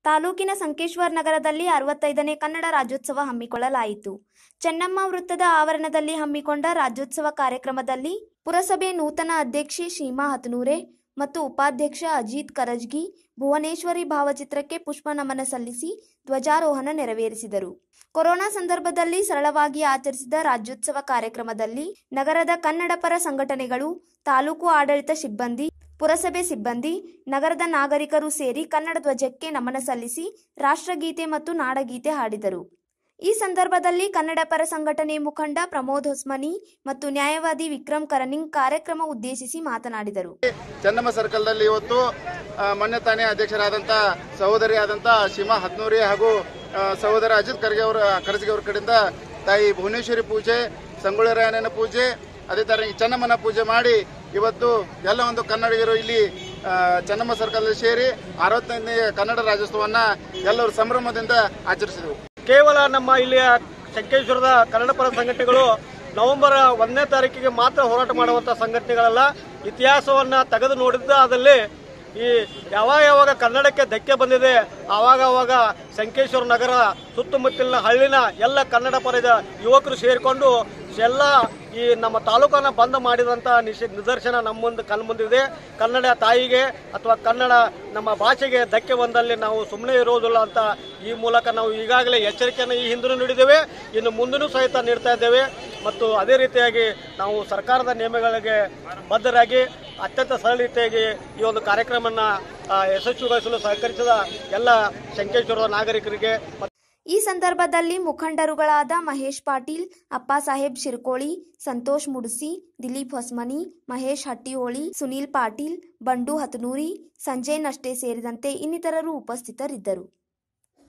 ತಾಲೂಕಿನ ಸಂಕೇಶ್ವರ್ ನಗರದಲ್ಲಿ ಅರವತ್ತೈದನೇ ಕನ್ನಡ ರಾಜ್ಯೋತ್ಸವ ಹಮ್ಮಿಕೊಳ್ಳಲಾಯಿತು ಚೆನ್ನಮ್ಮ ವೃತ್ತದ ಆವರಣದಲ್ಲಿ ಹಮ್ಮಿಕೊಂಡ ರಾಜ್ಯೋತ್ಸವ ಕಾರ್ಯಕ್ರಮದಲ್ಲಿ ಪುರಸಭೆ ನೂತನ ಅಧ್ಯಕ್ಷೆ ಶೀಮಾ ಹತನೂರೆ ಮತ್ತು ಉಪಾಧ್ಯಕ್ಷ ಅಜಿತ್ ಕರಜ್ಗಿ ಭುವನೇಶ್ವರಿ ಭಾವಚಿತ್ರಕ್ಕೆ ಪುಷ್ಪ ನಮನ ಸಲ್ಲಿಸಿ ಧ್ವಜಾರೋಹಣ ನೆರವೇರಿಸಿದರು ಕೊರೋನಾ ಸಂದರ್ಭದಲ್ಲಿ ಸರಳವಾಗಿ ಆಚರಿಸಿದ ರಾಜ್ಯೋತ್ಸವ ಕಾರ್ಯಕ್ರಮದಲ್ಲಿ ನಗರದ ಕನ್ನಡ ಪರ ಸಂಘಟನೆಗಳು ತಾಲೂಕು ಆಡಳಿತ ಸಿಬ್ಬಂದಿ ಪುರಸಭೆ ಸಿಬ್ಬಂದಿ ನಗರದ ನಾಗರಿಕರು ಸೇರಿ ಕನ್ನಡ ಧ್ವಜಕ್ಕೆ ನಮನ ಸಲ್ಲಿಸಿ ರಾಷ್ಟ್ರಗೀತೆ ಮತ್ತು ನಾಡಗೀತೆ ಹಾಡಿದರು ಈ ಸಂದರ್ಭದಲ್ಲಿ ಕನ್ನಡ ಪರ ಸಂಘಟನೆ ಮುಖಂಡ ಪ್ರಮೋದ್ ಹೊಸ್ಮನಿ ಮತ್ತು ನ್ಯಾಯವಾದಿ ವಿಕ್ರಮ್ ಕರನಿಂಗ್ ಕಾರ್ಯಕ್ರಮ ಉದ್ದೇಶಿಸಿ ಮಾತನಾಡಿದರು ಚೆನ್ನಮ್ಮ ಸರ್ಕಲ್ನಲ್ಲಿ ಇವತ್ತು ಆ, ಮೊನ್ನೆ ತಾನೇ ಅಧ್ಯಕ್ಷರಾದಂಥ ಸಹೋದರಿ ಆದಂಥ ಶಿಮಾ ಹತ್ನೂರಿ ಹಾಗೂ ಆ, ಸಹೋದರ ಅಜಿತ್ ಖರ್ಗೆ ಅವರ ಖರ್ಗೆ ಅವರ ಕಡೆಯಿಂದ ತಾಯಿ ಭುವನೇಶ್ವರಿ ಪೂಜೆ ಸಂಗೊಳ್ಳಿ ರಾಯಣ್ಣನ ಪೂಜೆ ಅದೇ ಥರ ಈ ಚೆನ್ನಮ್ಮನ ಪೂಜೆ ಮಾಡಿ ಇವತ್ತು ಎಲ್ಲ ಒಂದು ಕನ್ನಡಿಗರು ಇಲ್ಲಿ ಆ, ಚೆನ್ನಮ್ಮ ಸರ್ಕಲ್ನಲ್ಲಿ ಸೇರಿ ಅರವತ್ತೈದನೇ ಕನ್ನಡ ರಾಜ್ಯೋತ್ಸವನ್ನ ಎಲ್ಲರೂ ಸಂಭ್ರಮದಿಂದ ಆಚರಿಸಿದೆವು ಕೇವಲ ನಮ್ಮ ಇಲ್ಲಿಯ ಶಂಕೇಶ್ವರದ ಕನ್ನಡ ಪರ ಸಂಘಟನೆಗಳು ನವೆಂಬರ್ ಒಂದನೇ ತಾರೀಕಿಗೆ ಮಾತ್ರ ಹೋರಾಟ ಮಾಡುವಂಥ ಸಂಘಟನೆಗಳಲ್ಲ ಇತಿಹಾಸವನ್ನ ತೆಗೆದು ನೋಡಿದ್ದಾದಲ್ಲಿ ಈ ಯಾವಾಗ ಯಾವಾಗ ಕನ್ನಡಕ್ಕೆ ಧಕ್ಕೆ ಬಂದಿದೆ ಆವಾಗ ಆವಾಗ ಶಂಕೇಶ್ವರ ನಗರ ಸುತ್ತಮುತ್ತಲಿನ ಹಳ್ಳಿನ ಎಲ್ಲ ಕನ್ನಡ ಪರದ ಯುವಕರು ಸೇರಿಕೊಂಡು ಎಲ್ಲ ಈ ನಮ್ಮ ತಾಲೂಕನ್ನು ಬಂದ್ ಮಾಡಿದಂಥ ನಿಷ ನಿದರ್ಶನ ನಮ್ಮ ಮುಂದೆ ಕಣ್ಮುಂದಿದೆ ಕನ್ನಡ ತಾಯಿಗೆ ಅಥವಾ ಕನ್ನಡ ನಮ್ಮ ಭಾಷೆಗೆ ಧಕ್ಕೆ ಬಂದಲ್ಲಿ ನಾವು ಸುಮ್ಮನೆ ಇರೋದಿಲ್ಲ ಅಂತ ಈ ಮೂಲಕ ನಾವು ಈಗಾಗಲೇ ಎಚ್ಚರಿಕೆಯನ್ನು ಈ ಹಿಂದೂ ನೀಡಿದ್ದೇವೆ ಇನ್ನು ಮುಂದೂ ಸಹಿತ ನೀಡ್ತಾ ಇದ್ದೇವೆ ಮತ್ತು ಅದೇ ರೀತಿಯಾಗಿ ನಾವು ಸರ್ಕಾರದ ನಿಯಮಗಳಿಗೆ ಬದ್ಧರಾಗಿ ಅತ್ಯಂತ ಸರಳ ರೀತಿಯಾಗಿ ಈ ಒಂದು ಕಾರ್ಯಕ್ರಮವನ್ನು ಆ, ಯಶಸ್ವಿಗೊಳಿಸಲು ಸಹಕರಿಸಿದ ಎಲ್ಲ ಶಂಕೇಶ್ವರದ ನಾಗರಿಕರಿಗೆ ಈ ಸಂದರ್ಭದಲ್ಲಿ ಮುಖಂಡರುಗಳಾದ ಮಹೇಶ್ ಪಾಟೀಲ್ ಅಪ್ಪಾಸಾಹೇಬ್ ಶಿರ್ಕೋಳಿ ಸಂತೋಷ್ ಮುಡ್ಸಿ ದಿಲೀಪ್ ಹೊಸ್ಮನಿ ಮಹೇಶ್ ಹಟ್ಟಿಹೋಳಿ ಸುನೀಲ್ ಪಾಟೀಲ್ ಬಂಡು ಹತನೂರಿ ಸಂಜಯ್ ನಷ್ಟೆ ಸೇರಿದಂತೆ ಇನ್ನಿತರರು ಉಪಸ್ಥಿತರಿದ್ದರು